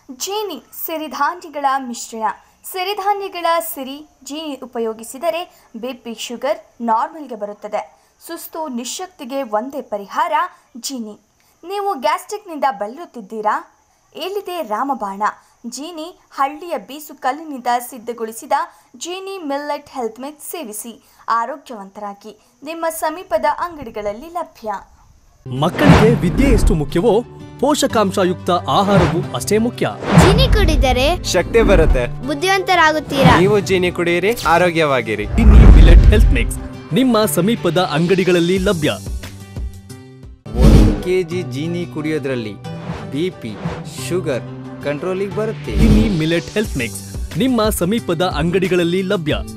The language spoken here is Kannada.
ಜೀನಿ ಸಿರಿಧಾನ್ಯಗಳ ಮಿಶ್ರಣ ಸಿರಿಧಾನ್ಯಗಳ ಸಿರಿ ಜೀನಿ ಉಪಯೋಗಿಸಿದರೆ ಬಿಪಿ ಶುಗರ್ ನಾರ್ಮಲ್ಗೆ ಬರುತ್ತದೆ ಸುಸ್ತು ನಿಶಕ್ತಿಗೆ ಒಂದೇ ಪರಿಹಾರ ಜೀನಿ ನೀವು ಗ್ಯಾಸ್ಟ್ರಿಕ್ನಿಂದ ಬಳಲುತ್ತಿದ್ದೀರಾ ಎಲ್ಲಿದೆ ರಾಮಬಾಣ ಜೀನಿ ಹಳ್ಳಿಯ ಬೀಸು ಕಲ್ಲಿನಿಂದ ಸಿದ್ಧಗೊಳಿಸಿದ ಜೀನಿ ಮಿಲ್ಲೆಟ್ ಹೆಲ್ತ್ ಮಿಕ್ಸ್ ಸೇವಿಸಿ ಆರೋಗ್ಯವಂತರಾಗಿ ನಿಮ್ಮ ಸಮೀಪದ ಅಂಗಡಿಗಳಲ್ಲಿ ಲಭ್ಯ ಮಕ್ಕಳಿಗೆ ವಿದ್ಯೆ ಎಷ್ಟು ಮುಖ್ಯವೋ ಪೋಷಕಾಂಶಯುಕ್ತ ಆಹಾರವೂ ಅಷ್ಟೇ ಮುಖ್ಯ ಚೀನಿ ಕುಡಿದರೆ ಶಕ್ತಿ ಬರುತ್ತೆ ಬುದ್ಧಿವಂತರಾಗುತ್ತೀರಾ ನೀವು ಜೀನಿ ಕುಡಿಯಿರಿ ಆರೋಗ್ಯವಾಗಿರಿ ಟಿನಿ ಮಿಲೆಟ್ ಹೆಲ್ತ್ ಮಿಕ್ಸ್ ನಿಮ್ಮ ಸಮೀಪದ ಅಂಗಡಿಗಳಲ್ಲಿ ಲಭ್ಯ ಒಂದು ಕೆ ಜಿ ಜೀನಿ ಕುಡಿಯೋದ್ರಲ್ಲಿ ಬಿ ಪಿ ಶುಗರ್ ಕಂಟ್ರೋಲಿಗೆ ಬರುತ್ತೆ ಟಿನಿ ಮಿಲೆಟ್ ಹೆಲ್ತ್ ಮಿಕ್ಸ್ ನಿಮ್ಮ ಸಮೀಪದ ಅಂಗಡಿಗಳಲ್ಲಿ ಲಭ್ಯ